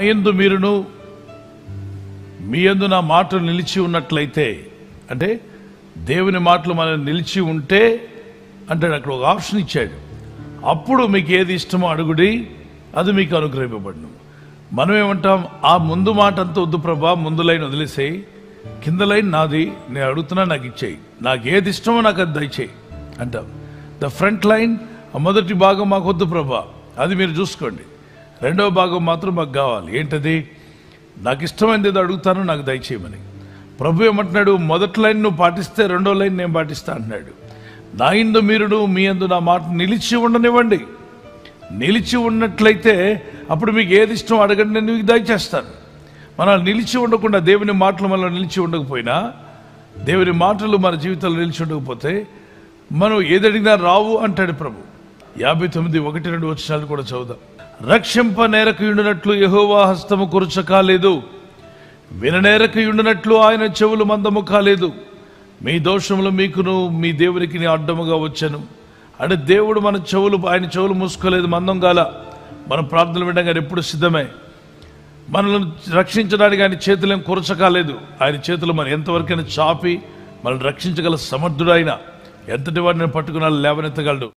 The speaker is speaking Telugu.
ఎందు మీరును మీ యందు నా మాటలు నిలిచి ఉన్నట్లయితే అంటే దేవుని మాటలు మనం నిలిచి ఉంటే అంటాడు అక్కడ ఒక ఆప్షన్ ఇచ్చాడు అప్పుడు మీకు ఏది ఇష్టమో అడుగుడి అది మీకు అనుగ్రహింపబడును మనం ఏమంటాం ఆ ముందు మాట అంతా వద్దు ప్రభా ముందు లైన్ వదిలేసేయి కింద లైన్ నాది నేను అడుగుతున్నా నాకు ఇచ్చేయి నాకు ఏది ఇష్టమో నాకు అది దయచేయి అంటాం ద ఫ్రంట్ లైన్ ఆ మొదటి భాగం మాకు వద్దు ప్రభా అది మీరు చూసుకోండి రెండవ భాగం మాత్రం మాకు కావాలి ఏంటది నాకు ఇష్టమైనది ఏదో అడుగుతాను నాకు దయచేయమని ప్రభు ఏమంటున్నాడు మొదటి లైన్ నువ్వు పాటిస్తే రెండో లైన్ నేను పాటిస్తా అంటున్నాడు నా ఇందు మీరుడు మీ అందు నా మాట నిలిచి ఉండనివ్వండి నిలిచి ఉన్నట్లయితే అప్పుడు మీకు ఏది ఇష్టం అడగండి నేను మీకు దయచేస్తాను మనం నిలిచి ఉండకుండా దేవుని మాటలు మనలో నిలిచి ఉండకపోయినా దేవుని మాటలు మన జీవితంలో నిలిచి ఉండకపోతే మనం ఏది అడిగినా రావు అంటాడు ప్రభు యాభై తొమ్మిది ఒకటి రెండు వచ్చినాలు కూడా చదువుదాం రక్షింప నేరకు ఉండినట్లు యహోవా హస్తము కురుచ కాలేదు విననేరకు ఉండినట్లు ఆయన చెవులు మందము కాలేదు మీ దోషములు మీకును మీ దేవునికి నీ అడ్డముగా వచ్చాను అంటే దేవుడు మన చెవులు ఆయన చెవులు మూసుకోలేదు మందం గాల మన ప్రార్థనలు వినడానికి ఎప్పుడు సిద్ధమే మనల్ని రక్షించడానికి ఆయన చేతులేం కురచకాలేదు ఆయన చేతులు మనం ఎంతవరకైనా చాపి మనల్ని రక్షించగల సమర్థుడైన ఎంతటి వాడిని పట్టుకున్నా లేవనెత్తగలడు